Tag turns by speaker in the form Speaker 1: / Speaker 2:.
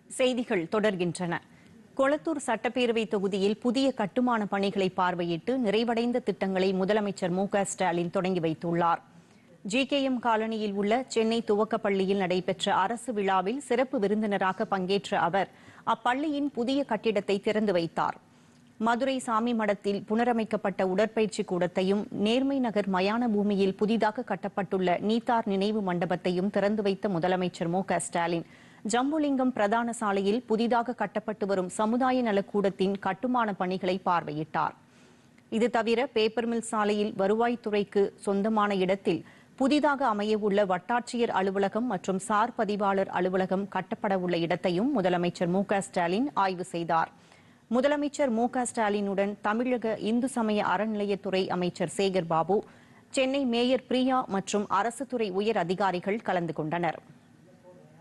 Speaker 1: செய்திகள் தொடர்கின்றன கொளத்தூர் சட்டப்பேரவை தொகுதியில் புதிய கட்டுமான பணிகளை பார்வையிட்டு நிறைவடைந்த திட்டங்களை முதலமைச்சர் மு க ஸ்டாலின் தொடங்கி வைத்துள்ளார் ஜிகேஎம் காலனியில் உள்ள சென்னை துவக்கப்பள்ளியில் நடைபெற்ற அரசு விழாவில் சிறப்பு விருந்தினராக பங்கேற்ற அவர் அப்பள்ளியின் புதிய கட்டிடத்தை திறந்து வைத்தார் மதுரை சாமி மடத்தில் புனரமைக்கப்பட்ட உடற்பயிற்சி கூடத்தையும் நேர்மை நகர் மயான பூமியில் புதிதாக கட்டப்பட்டுள்ள நீத்தார் நினைவு மண்டபத்தையும் திறந்து வைத்த முதலமைச்சர் மு க ஸ்டாலின் ஜம்புலிங்கம் பிரதான சாலையில் புதிதாக கட்டப்பட்டு வரும் சமுதாய நலக்கூடத்தின் கட்டுமான பணிகளை பார்வையிட்டார் இது தவிர பேப்பர் மில் சாலையில் வருவாய்த்துறைக்கு சொந்தமான இடத்தில் புதிதாக அமையவுள்ள வட்டாட்சியர் அலுவலகம் மற்றும் சார் பதிவாளர் அலுவலகம் கட்டப்பட உள்ள இடத்தையும் முதலமைச்சர் மு க ஸ்டாலின் ஆய்வு செய்தார் முதலமைச்சர் மு க ஸ்டாலினுடன் தமிழக இந்து சமய அறநிலையத்துறை அமைச்சர் சேகர் பாபு சென்னை மேயர் பிரியா மற்றும் அரசு துறை உயர் அதிகாரிகள் கலந்து கொண்டனர்